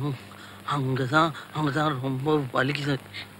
அங்க- அங்கதான் அங்கதான் ரொம்ப வலிக்குது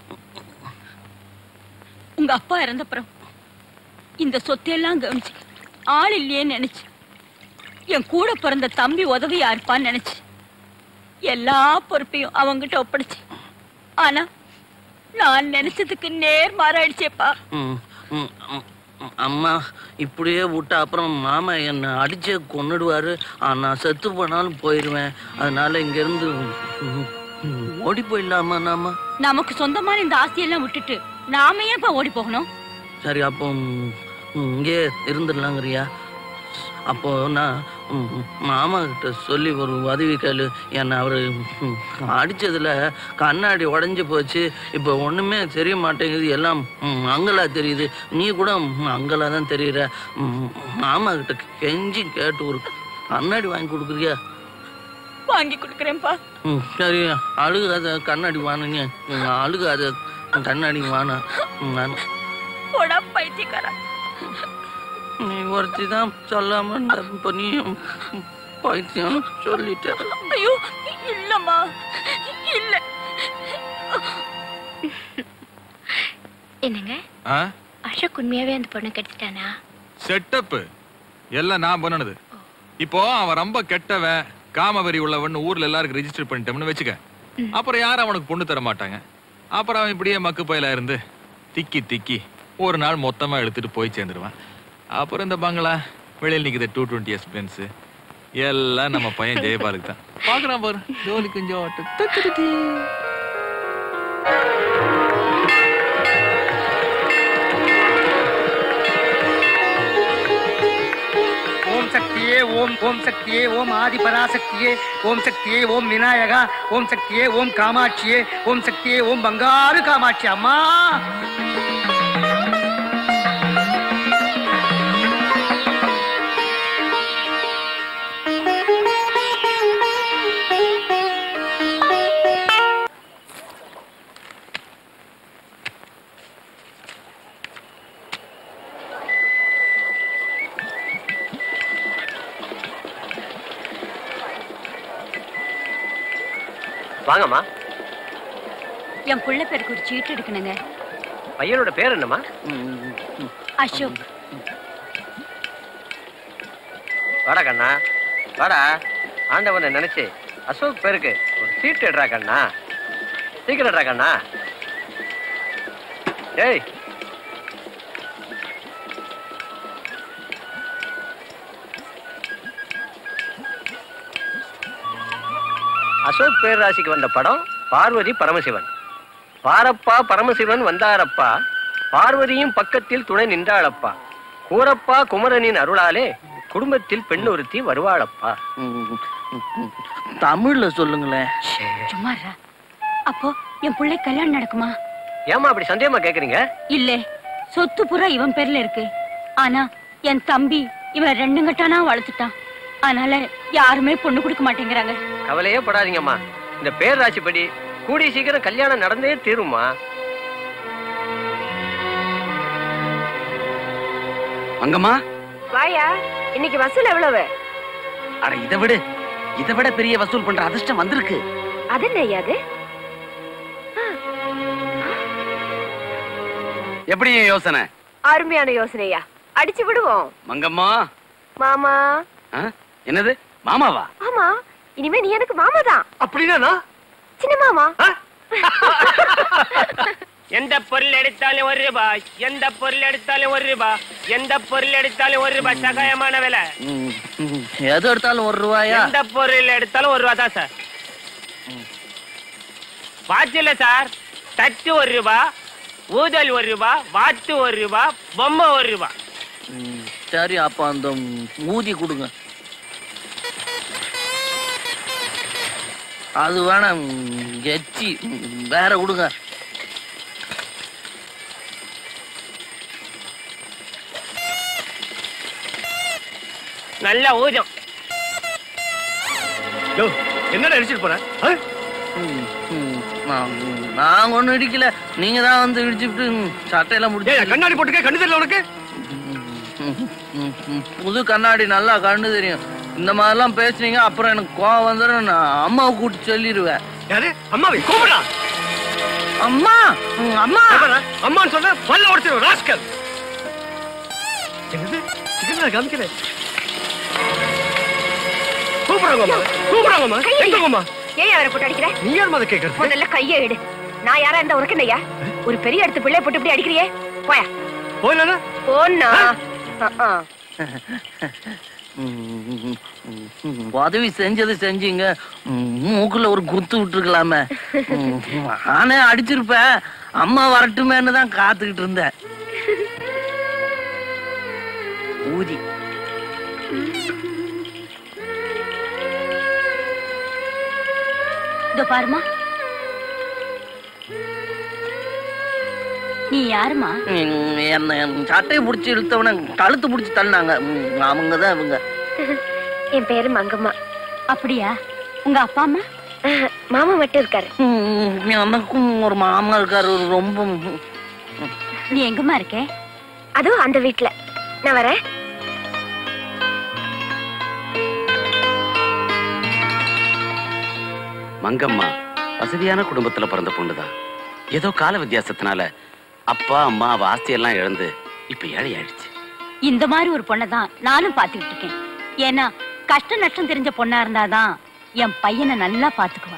உங்க அப்பா இறந்தப்புறம் இந்த சொத்தையெல்லாம் கவனிச்சு ஆள் இல்லையேன்னு நினைச்சு என் கூட பிறந்த தம்பி உதவியா இருப்பான்னு நினைச்சு எல்லா பொறுப்பையும் அவங்கிட்ட ஒப்படைச்சு ஆனா நான் நினைச்சதுக்கு நேர் மாறாயிடுச்சேப்பா ம், ம், ம், ம். அம்மா இப்படியே விட்டா அப்புறம் மாமா என்னை அடிச்சே கொன்னுடுவாரு ஆ, நான் செத்து போனாலும் போயிடுவேன் அதனால இங்கேருந்து ஓடி போயிடலாமா நாம நமக்கு சொந்தமான இந்த ஆசையெல்லாம் விட்டுட்டு நாம ஏன்ப்பா ஓடி போகணும் சரி அப்போ ம், இங்கே இருந்துடலாங்கிறியா அப்போ நான் ம், மாமா கிட்ட சொல்லி ஒரு உதவி கேளு என்னை அவர் அடிச்சதுல கண்ணாடி உடஞ்சி போச்சு இப்போ ஒண்ணுமே தெரிய மாட்டேங்குது எல்லாம் ம், அங்கலா தெரியுது நீ கூட ம், அங்கலா தான் தெரியுற ம், மாமா கிட்ட கெஞ்சி கேட்டு ஒரு கண்ணாடி வாங்கி கொடுக்குறியா வாங்கி கொடுக்குறேன்ப்பா ம், சரி அழுகாத கண்ணாடி வாணுங்க ம், அழுகாத கண்ணாடி வானா நான் போடா பைத்தியக்காரா நீ ஒருத்தி தான் சொல்லாம இருந்தா இப்ப நீ பைத்தியம் சொல்லிட்ட ஐயோ இல்லம்மா இல்ல என்னங்க ஆ அசோக் உண்மையாவே அந்த பொண்ணை கெடுத்துட்டானா செட்டப் எல்லாம் நான் பண்ணுனது இப்போ அவன் ரொம்ப கெட்டவன் காமவெறி உள்ளவன் ஊர்ல எல்லாருக்கும் ரெஜிஸ்டர் பண்ணிட்டோம்னு வச்சுக்க அப்புறம் யாரும் அவனுக்கு பொண்ணு தர மாட்டாங்க அப்புறம் அவன் இப்படியே மக்கு பயலா இருந்து திக்கி திக்கி ஒரு நாள் மொத்தமா எடுத்துட்டு போய் சேர்ந்துருவான் அப்புறம் இந்த பங்களா வெளியில் நிக்குது டூ டுவெண்ட்டி எஸ் பென்ஸ் எல்லாம் நம்ம பையன் ஜெயபாலுக்கு தான் பாக்குறான் பாரு ஜோலி கொஞ்சம் ஓம் சக்தியே ஓம் ஓம் சக்தியே ஓம் ஆதி பராசக்தியே ஓம் சக்தியே ஓம் விநாயகா ஓம் சக்தியே ஓம் காமாட்சியே ஓம் சக்தியே ஓம் பங்காரு காமாட்சி அம்மா வாங்கம்மா என் புள்ள பேருக்கு ஒரு சீட்டு எடுக்கணுங்க பையனோட பேர் என்னம்மா அசோக் வாடா கண்ணா வாடா ஆண்டவனை நினைச்சு அசோக் பேருக்கு ஒரு சீட் எடுறா கண்ணா சீக்கிரம் எடுறா கண்ணா ஏய் அசோக் பேரராசிக்கு வந்த படம் பார்வதி பரமசிவன் பாரப்பா பரமசிவன் வந்தாரப்பா பார்வதியும் பக்கத்தில் துணை நின்றாளப்பா கூரப்பா குமரனின் அருளாலே குடும்பத்தில் பெண் ஒருத்தி வருவாளப்பா தமிழ்ல சொல்லுங்களேன் சும்மா இருடா. அப்போ என் புள்ளை கல்யாணம் நடக்குமா ஏமா அப்படி சந்தேகமா கேக்குறீங்க இல்ல சொத்து புறா இவன் பேர்ல இருக்கு ஆனா என் தம்பி இவன் ரெண்டு கட்டானா வளர்த்துட்டான் அதனால யாருமே பொண்ணு கொடுக்க மாட்டேங்கிறாங்க கவலையே படாதீங்கம்மா இந்த பேர் ராசிப்படி கூடிய சீக்கிரம் கல்யாணம் நடந்தே தீருமா அங்கம்மா வாயா இன்னைக்கு வசூல் எவ்வளவு அட இதை விடு இதை விட பெரிய வசூல் பண்ற அதிர்ஷ்டம் வந்திருக்கு அது என்ன அது எப்படி யோசனை அருமையான யோசனையா அடிச்சு விடுவோம் மங்கம்மா மாமா ஆ? என்னது மாமாவா ஆமா இனிமே நீ எனக்கு மாமா தான் அப்படின்னா சின்ன மாமா எந்த பொருள் எடுத்தாலும் ஒரு ரூபாய் எந்த பொருள் எடுத்தாலும் ஒரு ரூபாய் எந்த பொருள் எடுத்தாலும் ஒரு ரூபாய் சகாயமான விலை ம், ம். எது எடுத்தாலும் ஒரு ரூபாயா எந்த பொருள் எடுத்தாலும் ஒரு ரூபா தான் சார் வாட்ச் இல்ல சார் தட்டு ஒரு ரூபா ஊதல் ஒரு ரூபா வாத்து ஒரு ரூபா பொம்மை ஒரு ரூபா ம், சரி அப்ப அந்த ஊதி கொடுங்க அது வேணாம் ம், எச்சி ம், வேற கொடுங்க நல்ல ஊதம் என்னடா அடிச்சிட்டு போற ம், ம். நான் நான் ஒன்றும் இடிக்கல நீங்க தான் வந்து இடிச்சுட்டு ம், சட்டையெல்லாம் முடிச்சு கண்ணாடி போட்டுக்க கண்ணு தெரியல உனக்கு ம், ம், ம். புது கண்ணாடி நல்லா கண்ணு தெரியும் இந்த மாதிரிலாம் பேசுனீங்க அப்புறம் எனக்கு கோவம் வந்துடும் நான் அம்மாவை கூட்டி சொல்லிடுவேன் யாரு அம்மாவை கூப்பிடா அம்மா ம், அம்மா அம்மான்னு சொன்ன பல்ல உடைச்சிடும் ராஸ்கல் என்னது சிக்கன் காமிக்கிறேன் கூப்பிடுறாங்க அம்மா கூப்பிடுறாங்க அம்மா எங்க அம்மா ஏன் அவரை போட்டு அடிக்கிற நீ யார் மாதிரி கேட்கறது முதல்ல கையை எடு நான் யாரா இருந்தா உனக்கு என்னய்யா ஒரு பெரிய இடத்து பிள்ளைய போட்டு இப்படி அடிக்கிறியே போயா போயிலனா போன்னா ம், ம், உதவி செஞ்சது செஞ்சீங்க ம், மூக்குல ஒரு குத்து விட்டுருக்கலாமே ம், நானே அடிச்சிருப்பேன் அம்மா வரட்டுமேன்னு தான் காத்துக்கிட்டு இருந்தேன் ஊதி இதோ பாருமா நீ யாருமா ம், என்ன என் சட்டையை பிடிச்சி இழுத்தவன கழுத்து பிடிச்சி தள்ளினாங்க ம், அவங்க தான் இவங்க என் பேரு மங்கம்மா அப்படியா உங்க அப்பா அம்மா மாமா மட்டும் இருக்காரு ம், எனக்கும் ஒரு மாமா இருக்காரு ரொம்ப ம், நீ எங்கம்மா இருக்க அதுவும் அந்த வீட்ல நான் வரேன் மங்கம்மா வசதியான குடும்பத்துல பிறந்த பொண்ணுதான் ஏதோ கால வித்தியாசத்தினால அப்பா அம்மா அவ ஆஸ்தியெல்லாம் இழந்து இப்ப ஏழை ஆயிடுச்சு இந்த மாதிரி ஒரு பொண்ணை தான் நானும் பார்த்துக்கிட்டு இருக்கேன் ஏன்னா கஷ்ட நஷ்டம் தெரிஞ்ச பொண்ணா இருந்தாதான் என் பையனை நல்லா பாத்துக்குவா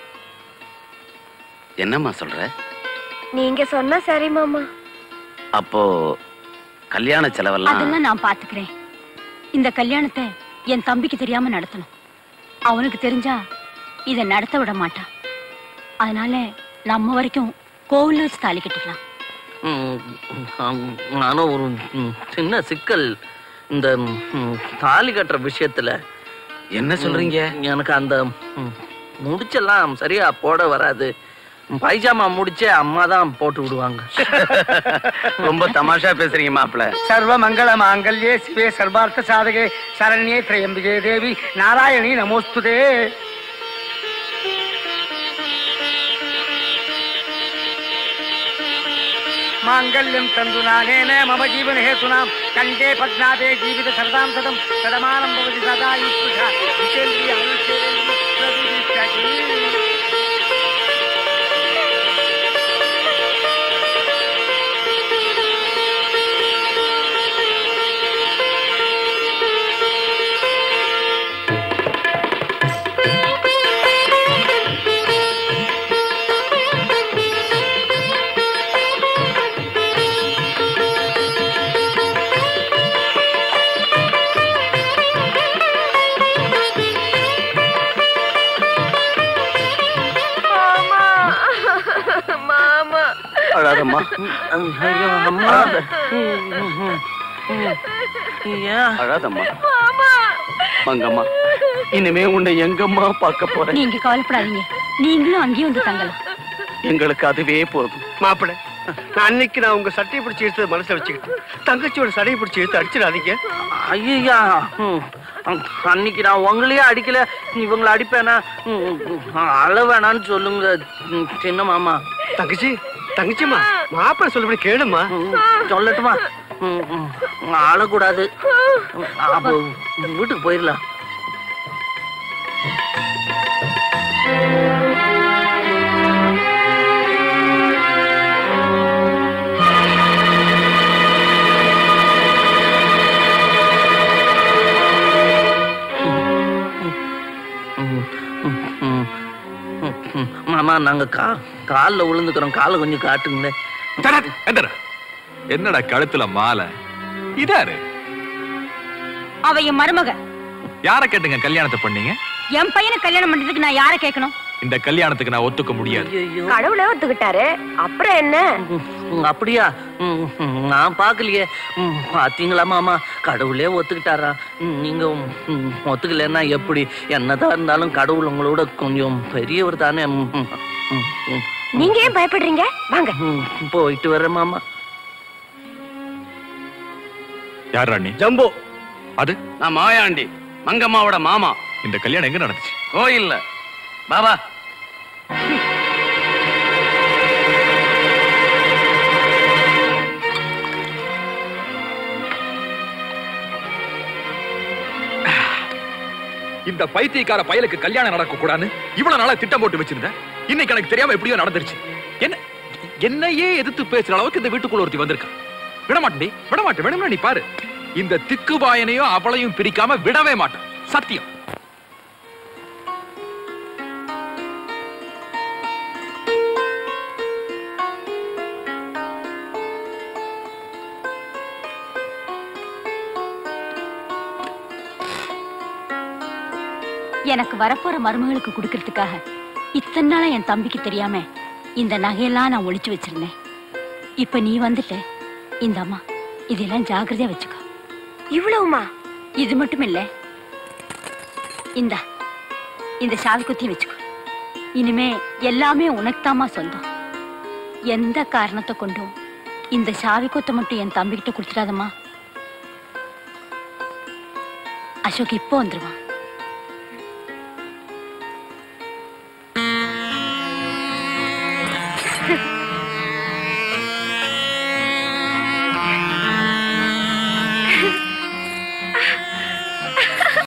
என்னம்மா சொல்ற நீங்க சொன்னா சரி மாமா அப்போ கல்யாண செலவெல்லாம் அதெல்லாம் நான் பாத்துக்கிறேன் இந்த கல்யாணத்தை என் தம்பிக்கு தெரியாம நடத்தணும் அவனுக்கு தெரிஞ்சா இதை நடத்த விட மாட்டான் அதனால நம்ம வரைக்கும் கோவில்ல வச்சு தாலி கட்டிக்கலாம் ம், ஆம், நானும் ஒரு ம், சின்ன சிக்கல் இந்த ம், தாலி கட்டுற விஷயத்துல என்ன சொல்றீங்க எனக்கு அந்த ம், முடிச்செல்லாம் சரியா போட வராது பைஜாமா முடிச்சே அம்மா தான் போட்டு விடுவாங்க ரொம்ப தமாஷா பேசுறீங்க மாப்பிள சர்வ மங்கள மாங்கல்யே சிவே சர்வார்த்த சாதகே சரண்யே திரையம்பிகே தேவி நாராயணி நமோஸ்துதே மாங்கல்யம் தந்து நானேன மம ஜீவன ஹேதுனாம் கண்டே பத்நாதே ஜீவித சரதாம் சதம் சதமானம் பவதி சதா யுஷ்புஷா விஜேந்திரிய அனுஷேந்திரிய பிரதிஷ்டதி மாமா மாமா அழாதம்மா ஐயோ, அம்மா ம், ம், ம், ம். ஏன் அழாதம்மா மாமா மங்கம்மா இனிமே உன்னை எங்கம்மா பார்க்க போறேன் நீங்க கவலைப்படாதீங்க நீங்களும் அங்கேயும் வந்து தங்கலாம் எங்களுக்கு அதுவே போதும் மாப்பிள நான் அன்னைக்கு நான் உங்க சட்டையை பிடிச்சி எடுத்தது மனசுல வச்சுக்கிட்டு தங்கச்சியோட சடையை பிடிச்சி எடுத்து அடிச்சிடாதீங்க ஐயா அன்னைக்கு நான் உங்களையே அடிக்கல இவங்களை அடிப்பேனா ம், ம், அழ வேணான்னு சொல்லுங்க ம், சின்ன மாமா தங்கச்சி தங்கச்சிம்மா மாப்பிள சொல்லபடி கேளுமா ம், சொல்லட்டுமா ம், ம், அழக்கூடாது ம், அப்போ வீட்டுக்கு போயிடலாம் ம், ம், ம், ம், ம். மாமா நாங்க கா காலில் விழுந்துக்கிறோம் காலை கொஞ்சம் காட்டுங்களேன் தரத், எந்திர. என்னடா கழுத்துல மாலை இதாரு அவ என் மருமக யார கேட்டுங்க கல்யாணத்தை பண்ணீங்க என் பையனை கல்யாணம் பண்றதுக்கு நான் யாரை கேட்கணும் இந்த கல்யாணத்துக்கு நான் ஒத்துக்க முடியாது ஐயோ கடவுளே ஒத்துக்கிட்டாரு அப்புறம் என்ன ம், அப்படியா ம், ம், நான் பார்க்கலையே ம், பாத்தீங்களா மாமா கடவுளே ஒத்துக்கிட்டாரா ம், நீங்க ம், ஒத்துக்கலைன்னா எப்படி என்னதான் இருந்தாலும் கடவுள் உங்களோட கொஞ்சம் பெரியவர் தானே ம், ம், ம், ம், நீங்க ஏன் பயப்படுறீங்க வாங்க ம், போயிட்டு வரேன் மாமா யார் ராணி ஜம்போ அது நான் மாயாண்டி மங்கம்மாவோட மாமா இந்த கல்யாணம் எங்க நடந்துச்சு கோயில்ல பாபா இந்த பைத்தியக்கார பயலுக்கு கல்யாணம் நடக்க கூடாதுன்னு இவ்வளவு நாளா திட்டம் போட்டு வச்சிருந்தேன் இன்னைக்கு எனக்கு தெரியாம எப்படியோ நடந்துருச்சு என்ன என்னையே எதிர்த்து பேசுற அளவுக்கு இந்த வீட்டுக்குள்ள ஒருத்தி வந்திருக்கா விட மாட்டேன் டேய், விட மாட்டேன் வேணும்னா நீ பாரு இந்த திக்குபாயனையும் அவளையும் பிரிக்காம விடவே மாட்டேன் சத்தியம் எனக்கு வரப்போற மருமகளுக்கு கொடுக்கறதுக்காக இத்தனை நாளா என் தம்பிக்கு தெரியாம இந்த நகையெல்லாம் நான் ஒளிச்சு வச்சிருந்தேன் இப்ப நீ வந்துட்ட இந்த அம்மா இதெல்லாம் ஜாக்கிரதையா வச்சுக்கோ இவ்வளவுமா இது மட்டும் இல்ல இந்த இந்த சாவி குத்தி வச்சுக்கோ இனிமே எல்லாமே உனக்குதாம்மா சொந்தம் எந்த காரணத்தை கொண்டும் இந்த சாவி கொத்தை மட்டும் என் தம்பிக்கிட்ட கொடுத்துடாதம்மா அசோக் இப்போ வந்துருவான்